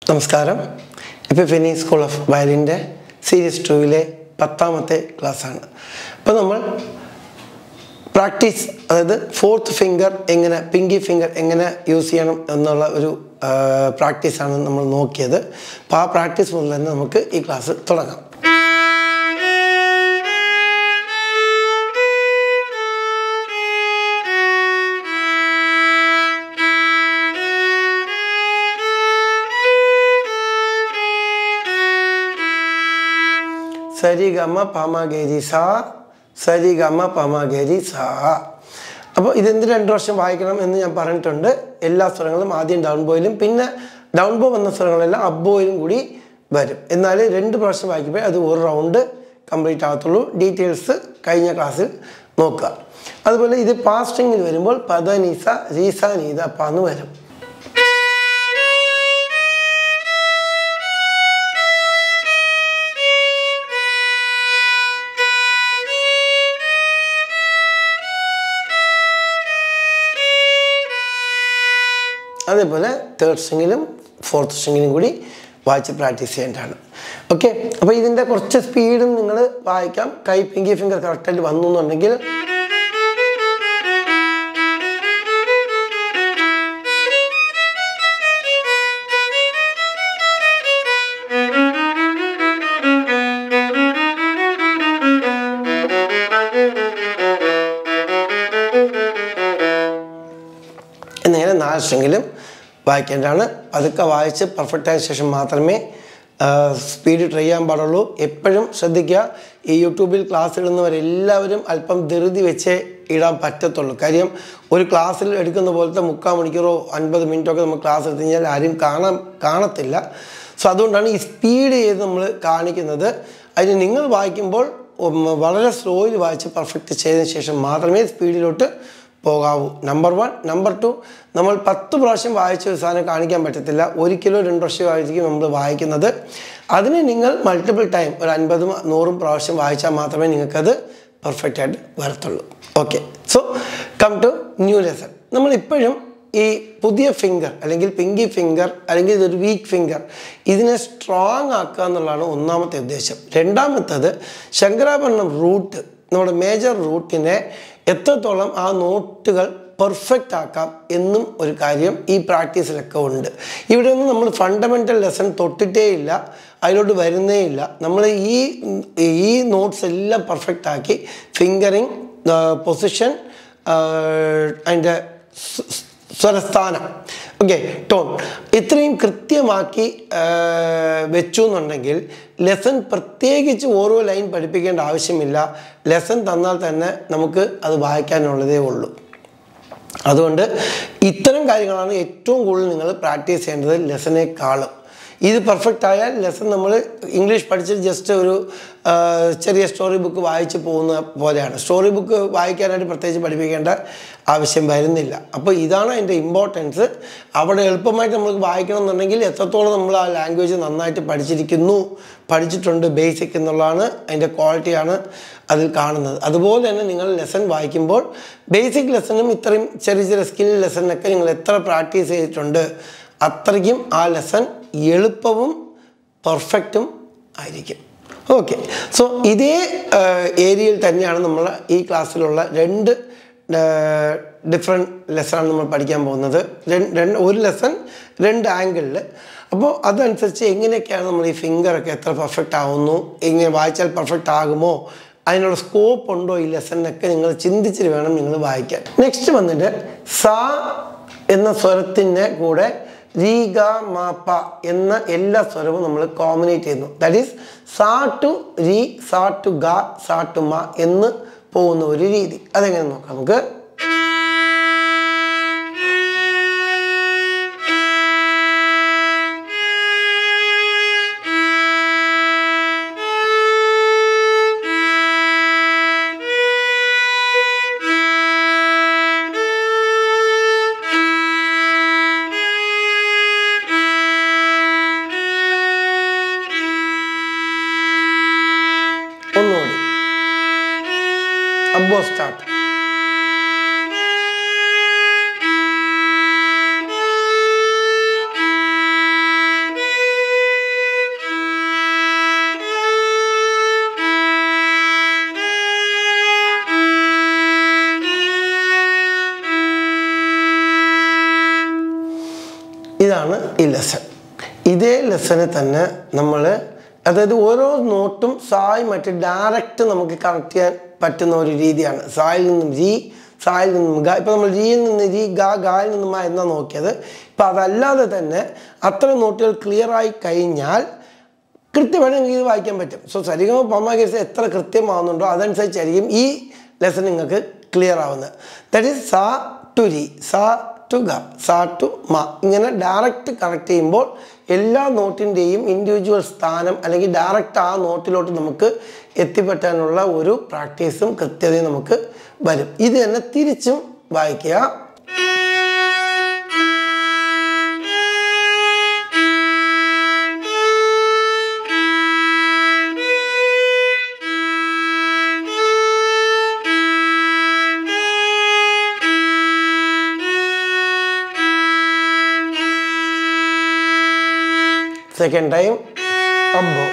നമസ്കാരം ഇപ്പോൾ ഫിനി സ്കൂൾ ഓഫ് വയലിൻ്റെ സീരീസ് ടൂവിലെ പത്താമത്തെ ക്ലാസ്സാണ് അപ്പോൾ നമ്മൾ പ്രാക്ടീസ് അതായത് ഫോർത്ത് ഫിംഗർ എങ്ങനെ പിങ്കി ഫിംഗർ എങ്ങനെ യൂസ് ചെയ്യണം എന്നുള്ള ഒരു പ്രാക്ടീസാണ് നമ്മൾ നോക്കിയത് അപ്പോൾ ആ പ്രാക്ടീസ് മുതൽ തന്നെ നമുക്ക് ഈ ക്ലാസ് തുടങ്ങാം സരി ഗമ പമ ഗരി സ സരി ഗമ പമ ഗരി സ അപ്പോൾ ഇതെന്ത് രണ്ട് വർഷം വായിക്കണം എന്ന് ഞാൻ പറഞ്ഞിട്ടുണ്ട് എല്ലാ സ്വരങ്ങളും ആദ്യം ഡൗൺ ബോയിലും പിന്നെ ഡൗൺ ബോ വന്ന സ്വരങ്ങളെല്ലാം അപ്പ് ബോയിലും കൂടി വരും എന്നാൽ രണ്ട് പ്രാവശ്യം വായിക്കുമ്പോൾ അത് ഒരു റൗണ്ട് കംപ്ലീറ്റ് ആകത്തുള്ളൂ ഡീറ്റെയിൽസ് കഴിഞ്ഞ ക്ലാസ്സിൽ നോക്കുക അതുപോലെ ഇത് പാസ്റ്റിങ്ങിൽ വരുമ്പോൾ പദനീസ രീസ നീത പാന്ന് വരും അതേപോലെ തേർഡ് സ്ട്രിങ്ങിലും ഫോർത്ത് സ്ട്രിങ്ങിലും കൂടി വായിച്ച് പ്രാക്ടീസ് ചെയ്യേണ്ടതാണ് ഓക്കെ അപ്പോൾ ഇതിൻ്റെ കുറച്ച് സ്പീഡും നിങ്ങൾ വായിക്കാം കൈ പിങ്കി ഫിംഗർ കറക്റ്റായിട്ട് വന്നു എന്നുണ്ടെങ്കിൽ എന്നിങ്ങനെ നാല് സ്ട്രിങ്ങിലും വായിക്കേണ്ടതാണ് പതുക്കെ വായിച്ച് പെർഫെക്റ്റ് ആയ ശേഷം മാത്രമേ സ്പീഡ് ട്രൈ ചെയ്യാൻ പാടുള്ളൂ എപ്പോഴും ശ്രദ്ധിക്കുക ഈ യൂട്യൂബിൽ ക്ലാസ് ഇടുന്നവരെല്ലാവരും അല്പം ധൃതി വെച്ചേ ഇടാൻ പറ്റത്തുള്ളൂ കാര്യം ഒരു ക്ലാസ്സിൽ എടുക്കുന്ന പോലത്തെ മുക്കാൽ മണിക്കൂറോ അൻപത് മിനിറ്റോ ഒക്കെ നമ്മൾ ക്ലാസ് എടുത്തു കഴിഞ്ഞാൽ ആരും കാണാൻ കാണത്തില്ല സോ അതുകൊണ്ടാണ് ഈ സ്പീഡ് ചെയ്ത് നമ്മൾ കാണിക്കുന്നത് അതിന് നിങ്ങൾ വായിക്കുമ്പോൾ ഉം, വളരെ സ്ലോയിൽ വായിച്ച് പെർഫെക്റ്റ് ചെയ്തതിന് ശേഷം മാത്രമേ സ്പീഡിലോട്ട് പോകാവൂ നമ്പർ വൺ നമ്പർ ടു നമ്മൾ പത്ത് പ്രാവശ്യം വായിച്ച ഒരു സാധനം കാണിക്കാൻ പറ്റത്തില്ല ഒരിക്കലോ രണ്ട് പ്രാവശ്യം ആയിരിക്കും നമ്മൾ വായിക്കുന്നത് അതിന് നിങ്ങൾ മൾട്ടിപ്പിൾ ടൈം ഒരു അൻപതും നൂറും പ്രാവശ്യം വായിച്ചാൽ മാത്രമേ നിങ്ങൾക്കത് പെർഫെക്റ്റ് ആയിട്ട് വരത്തുള്ളൂ okay so come to new lesson നമ്മൾ ഇപ്പോഴും ഈ പുതിയ ഫിംഗർ അല്ലെങ്കിൽ പിങ്കി ഫിംഗർ അല്ലെങ്കിൽ ഇതൊരു വീക്ക് ഫിംഗർ ഇതിനെ സ്ട്രോങ് ആക്കുക എന്നുള്ളതാണ് ഒന്നാമത്തെ ഉദ്ദേശം രണ്ടാമത്തത് ശങ്കരാഭരണം റൂട്ട് നമ്മുടെ മേജർ റൂട്ടിനെ എത്രത്തോളം ആ നോട്ടുകൾ പെർഫെക്റ്റ് ആക്കാം എന്നും ഒരു കാര്യം ഈ പ്രാക്ടീസിലൊക്കെ ഉണ്ട് ഇവിടെ ഒന്നും നമ്മൾ ഫണ്ടമെൻ്റൽ ലെസൺ തൊട്ടിട്ടേ ഇല്ല അതിലോട്ട് വരുന്നേ ഇല്ല നമ്മൾ ഈ ഈ നോട്ട്സ് എല്ലാം പെർഫെക്റ്റ് ആക്കി ഫിംഗറിങ് പൊസിഷൻ അതിൻ്റെ സ്വരസ്ഥാനം ഓക്കെ ടോൺ ഇത്രയും കൃത്യമാക്കി ആ, വെച്ചു എന്നുണ്ടെങ്കിൽ ലെസൺ പ്രത്യേകിച്ച് ഓരോ ലൈൻ പഠിപ്പിക്കേണ്ട ആവശ്യമില്ല ലെസൺ തന്നാൽ തന്നെ നമുക്ക് അത് വായിക്കാനുള്ളതേ ഉള്ളൂ അതുകൊണ്ട് ഇത്തരം കാര്യങ്ങളാണ് ഏറ്റവും കൂടുതൽ നിങ്ങൾ പ്രാക്ടീസ് ചെയ്യേണ്ടത് ലെസനേക്കാളും ഇത് പെർഫെക്റ്റ് ആയാൽ ലെസൺ നമ്മൾ ഇംഗ്ലീഷ് പഠിച്ചിട്ട് ജസ്റ്റ് ഒരു ആ, ചെറിയ സ്റ്റോറി ബുക്ക് വായിച്ച് പോകുന്ന പോലെയാണ് സ്റ്റോറി ബുക്ക് വായിക്കാനായിട്ട് പ്രത്യേകിച്ച് പഠിപ്പിക്കേണ്ട ആവശ്യം വരുന്നില്ല അപ്പോൾ ഇതാണ് അതിൻ്റെ ഇമ്പോർട്ടൻസ് അവിടെ എളുപ്പമായിട്ട് നമുക്ക് വായിക്കണം എന്നുണ്ടെങ്കിൽ എത്രത്തോളം നമ്മൾ ആ ലാംഗ്വേജ് നന്നായിട്ട് പഠിച്ചിരിക്കുന്നു പഠിച്ചിട്ടുണ്ട് ബേസിക് എന്നുള്ളതാണ് അതിൻ്റെ ക്വാളിറ്റിയാണ് അതിൽ കാണുന്നത് അതുപോലെ തന്നെ നിങ്ങൾ ലെസൺ വായിക്കുമ്പോൾ ബേസിക് ലെസണും ഇത്രയും ചെറിയ ചെറിയ സ്കിൽ ലെസണിനൊക്കെ നിങ്ങൾ എത്ര പ്രാക്ടീസ് ചെയ്തിട്ടുണ്ട് അത്രയ്ക്കും ആ ലെസൺ എളുപ്പവും പെർഫെക്റ്റും ആയിരിക്കും ഓക്കെ സോ ഇതേ ഏരിയയിൽ തന്നെയാണ് നമ്മൾ ഈ ക്ലാസ്സിലുള്ള രണ്ട് ഡിഫറെൻറ്റ് ലെസണാണ് നമ്മൾ പഠിക്കാൻ പോകുന്നത് രണ്ട് രണ്ട് ഒരു ലെസൺ രണ്ട് ആംഗിളിൽ അപ്പോൾ അതനുസരിച്ച് എങ്ങനെയൊക്കെയാണ് നമ്മൾ ഈ ഫിംഗറൊക്കെ എത്ര പെർഫെക്റ്റ് ആവുന്നു എങ്ങനെ വായിച്ചാൽ പെർഫെക്റ്റ് ആകുമോ അതിനുള്ള സ്കോപ്പ് ഉണ്ടോ ഈ ലെസണിനൊക്കെ നിങ്ങൾ ചിന്തിച്ചിട്ട് വേണം നിങ്ങൾ വായിക്കാൻ നെക്സ്റ്റ് വന്നിട്ട് സ എന്ന സ്വരത്തിൻ്റെ കൂടെ രീ ഗ മ പ എന്ന എല്ലാ സ്വരവും നമ്മൾ കോമ്പിനേറ്റ് ചെയ്യുന്നു ദാറ്റ് ഈസ് സാ ടു രീ സാ ടു ഗ സാ ടു മ എന്ന് പോകുന്ന ഒരു രീതി അതെങ്ങനെ നോക്കാം നമുക്ക് ഒന്നുകൂടി അബോ സ്റ്റാർട്ട് ഈ ലെസൺ ഇതേ ലെസണിൽ തന്നെ നമ്മൾ അതായത് ഓരോ നോട്ടും സായുമായിട്ട് ഡയറക്റ്റ് നമുക്ക് കണക്ട് ചെയ്യാൻ പറ്റുന്ന ഒരു രീതിയാണ് സായിൽ നിന്നും രീ സായിൽ നിന്നും ഗ ഇപ്പോൾ നമ്മൾ രീയിൽ നിന്ന് രീ ഗ ഗായിൽ നിന്നും മ എന്നാണ് നോക്കിയത് ഇപ്പം അതല്ലാതെ തന്നെ അത്ര നോട്ടുകൾ ക്ലിയർ ആയി കഴിഞ്ഞാൽ കൃത്യമായിട്ട് നിങ്ങൾക്ക് ഇത് വായിക്കാൻ പറ്റും സോ സരിഗമ പമ്മ കേസ് എത്ര കൃത്യമാവുന്നുണ്ടോ അതനുസരിച്ചായിരിക്കും ഈ ലെസൺ നിങ്ങൾക്ക് ക്ലിയർ ആവുന്നത് ദാറ്റ് ഈസ് സാ ടു രി സാ ടു ഗ സാ ടു മ ഇങ്ങനെ ഡയറക്റ്റ് കണക്ട് ചെയ്യുമ്പോൾ എല്ലാ നോട്ടിൻ്റെയും ഇൻഡിവിജ്വൽ സ്ഥാനം അല്ലെങ്കിൽ ഡയറക്റ്റ് ആ നോട്ടിലോട്ട് നമുക്ക് എത്തിപ്പെട്ടാനുള്ള ഒരു പ്രാക്ടീസും കൃത്യതയും നമുക്ക് വരും ഇത് തന്നെ തിരിച്ചും വായിക്കുക സെക്കൻഡ് ടൈം അബ്ബോ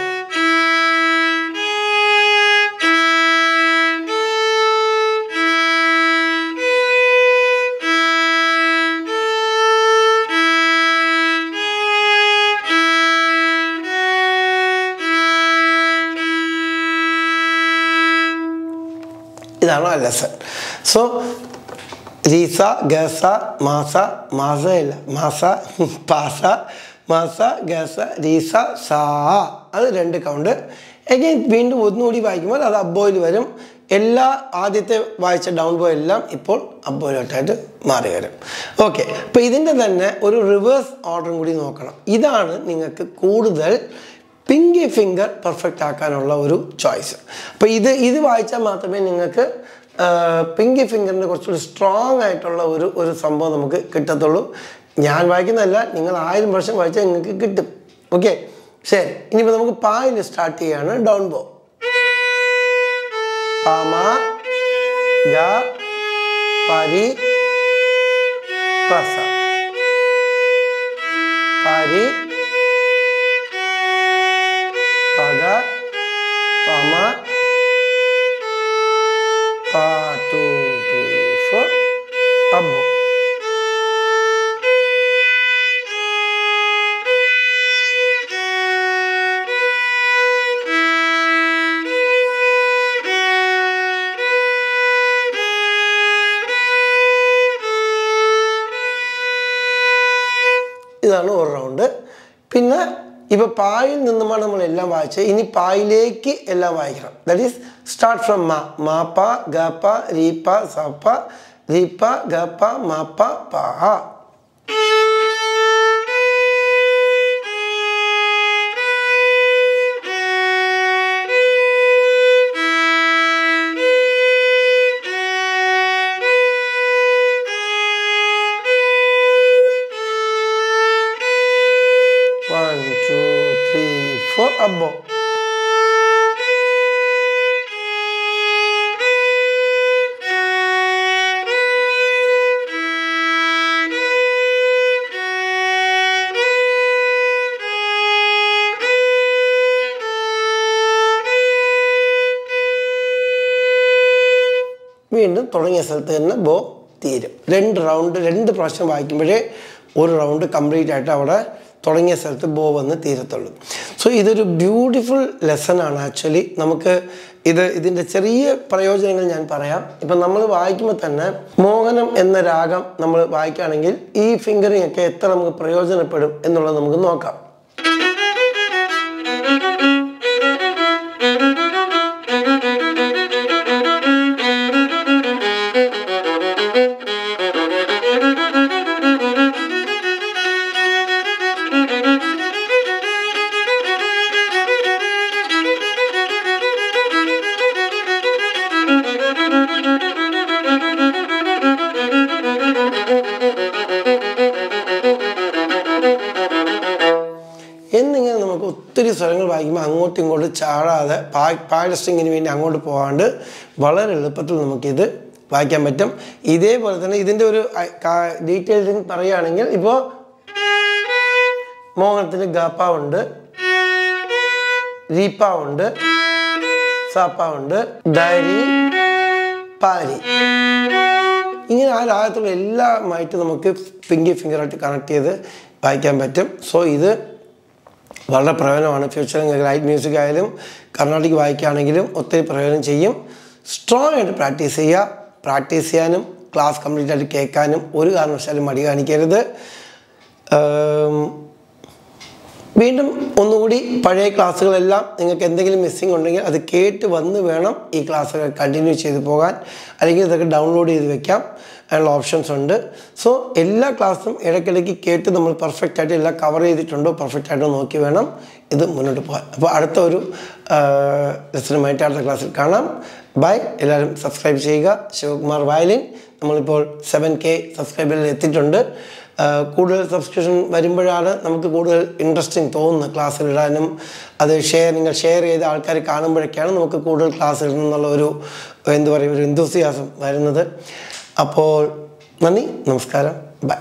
ഇതാണ് ആ ലെസൺ സോ രീസ ഗസ മാസ മാസയല്ല മാസ പാസ മാസ ഗസ രീസ സാ അത് രണ്ട് കൗണ്ട് എഗെയിൻ വീണ്ടും ഒന്നുകൂടി വായിക്കുമ്പോൾ അത് അബ്ബോയിൽ വരും എല്ലാ ആദ്യത്തെ വായിച്ച ഡൗൺ ബോ എല്ലാം ഇപ്പോൾ അബ്ബോയിലോട്ടായിട്ട് മാറി വരും ഓക്കെ അപ്പോൾ ഇതിൻ്റെ തന്നെ ഒരു റിവേഴ്സ് ഓർഡറും കൂടി നോക്കണം ഇതാണ് നിങ്ങൾക്ക് കൂടുതൽ പിങ്കി ഫിംഗർ പെർഫെക്റ്റ് ആക്കാനുള്ള ഒരു ചോയ്സ് അപ്പോൾ ഇത് ഇത് വായിച്ചാൽ മാത്രമേ നിങ്ങൾക്ക് പിങ്കി ഫിംഗറിൻ്റെ കുറച്ചുകൂടി സ്ട്രോങ് ആയിട്ടുള്ള ഒരു ഒരു സംഭവം നമുക്ക് കിട്ടത്തുള്ളൂ ഞാൻ വായിക്കുന്നതല്ല നിങ്ങൾ ആയിരം വർഷം വായിച്ചാൽ നിങ്ങൾക്ക് കിട്ടും ഓക്കെ ശരി ഇനിയിപ്പോൾ നമുക്ക് പായിൽ സ്റ്റാർട്ട് ചെയ്യാണ് ഡൗൺ ബോ പാമ ഗ പരി പസ പരി പഗ പമ pa two three four അബ്ബോ ഇതാണ് ഒരു റൗണ്ട് പിന്നെ ഇപ്പൊ പായിൽ നിന്നുമാണ് നമ്മൾ എല്ലാം വായിച്ചത് ഇനി പായിലേക്ക് എല്ലാം വായിക്കണം ദാറ്റ് ഈസ് സ്റ്റാർട്ട് ഫ്രം മ മാപ്പ ഗപ്പ രീപ്പ സപ്പ രീപ്പ ഗപ്പ മാപ്പ പ വൺ ടു ത്രീ ഫോർ അബ്ബോ വീണ്ടും തുടങ്ങിയ സ്ഥലത്ത് തന്നെ ബോ തീരും രണ്ട് റൗണ്ട് രണ്ട് പ്രാവശ്യം വായിക്കുമ്പോഴേ ഒരു റൗണ്ട് കംപ്ലീറ്റ് ആയിട്ട് അവിടെ തുടങ്ങിയ സ്ഥലത്ത് ബോ വന്ന് തീരത്തുള്ളൂ സോ ഇതൊരു ബ്യൂട്ടിഫുൾ ലെസൺ ആണ് ആക്ച്വലി നമുക്ക് ഇത് ഇതിൻ്റെ ചെറിയ പ്രയോജനങ്ങൾ ഞാൻ പറയാം ഇപ്പം നമ്മൾ വായിക്കുമ്പോൾ തന്നെ മോഹനം എന്ന രാഗം നമ്മൾ വായിക്കുകയാണെങ്കിൽ ഈ ഫിംഗറിംഗ് ഒക്കെ എത്ര നമുക്ക് പ്രയോജനപ്പെടും എന്നുള്ളത് നമുക്ക് നോക്കാം എന്നിങ്ങനെ നമുക്ക് ഒത്തിരി സ്വരങ്ങൾ വായിക്കുമ്പോൾ അങ്ങോട്ടും ഇങ്ങോട്ടും ചാടാതെ പാ പായുടെ സ്ട്രിങ്ങിന് വേണ്ടി അങ്ങോട്ട് പോകാണ്ട് വളരെ എളുപ്പത്തിൽ നമുക്കിത് വായിക്കാൻ പറ്റും ഇതേപോലെ തന്നെ ഇതിൻ്റെ ഒരു ഡീറ്റെയിൽസ് പറയുകയാണെങ്കിൽ ഇപ്പോൾ മോഹനത്തിന് ഗാപ്പ ഉണ്ട് രീപ്പ ഉണ്ട് സാപ്പ ഉണ്ട് ഡയരി പാരി ഇങ്ങനെ ആ രാഗത്തുള്ള എല്ലാമായിട്ട് നമുക്ക് ഫിംഗി ഫിംഗറായിട്ട് കണക്ട് ചെയ്ത് വായിക്കാൻ പറ്റും സോ ഇത് വളരെ പ്രയോജനമാണ് ഫ്യൂച്ചറിൽ നിങ്ങൾക്ക് ലൈറ്റ് മ്യൂസിക് ആയാലും കർണാട്ടിക് വായിക്കുകയാണെങ്കിലും ഒത്തിരി പ്രയോജനം ചെയ്യും സ്ട്രോങ് ആയിട്ട് പ്രാക്ടീസ് ചെയ്യുക പ്രാക്ടീസ് ചെയ്യാനും ക്ലാസ് കംപ്ലീറ്റ് ആയിട്ട് കേൾക്കാനും ഒരു കാരണവശാലും മടി കാണിക്കരുത് ഏം, വീണ്ടും ഒന്നുകൂടി പഴയ ക്ലാസ്സുകളെല്ലാം നിങ്ങൾക്ക് എന്തെങ്കിലും മിസ്സിംഗ് ഉണ്ടെങ്കിൽ അത് കേട്ട് വന്ന് വേണം ഈ ക്ലാസ്സുകൾ കണ്ടിന്യൂ ചെയ്ത് പോകാൻ അല്ലെങ്കിൽ ഇതൊക്കെ ഡൗൺലോഡ് ചെയ്ത് വെക്കാം അതിനുള്ള ഓപ്ഷൻസ് ഉണ്ട് സോ എല്ലാ ക്ലാസ്സും ഇടയ്ക്കിടയ്ക്ക് കേട്ട് നമ്മൾ പെർഫെക്റ്റ് ആയിട്ട് എല്ലാം കവർ ചെയ്തിട്ടുണ്ടോ പെർഫെക്റ്റ് ആയിട്ടോ നോക്കി വേണം ഇത് മുന്നോട്ട് പോകാൻ അപ്പോൾ അടുത്ത ഒരു ലെസനുമായിട്ട് അടുത്ത ക്ലാസ്സിൽ കാണാം ബൈ എല്ലാവരും സബ്സ്ക്രൈബ് ചെയ്യുക ശിവകുമാർ വയലിൻ നമ്മളിപ്പോൾ സെവൻ കെ സബ്സ്ക്രൈബറിൽ എത്തിയിട്ടുണ്ട് ആ, കൂടുതൽ സബ്സ്ക്രിപ്ഷൻ വരുമ്പോഴാണ് നമുക്ക് കൂടുതൽ ഇൻട്രസ്റ്റിംഗ് തോന്നുന്നത് ക്ലാസ്സിൽ ഇടാനും അത് ഷെയർ നിങ്ങൾ ഷെയർ ചെയ്ത ആൾക്കാർ കാണുമ്പോഴൊക്കെയാണ് നമുക്ക് കൂടുതൽ ക്ലാസ് ഇടണം എന്നുള്ള ഒരു എന്ത് പറയും ഒരു എന്തുസിയാസം വരുന്നത് അപ്പോൾ നന്ദി നമസ്കാരം ബൈ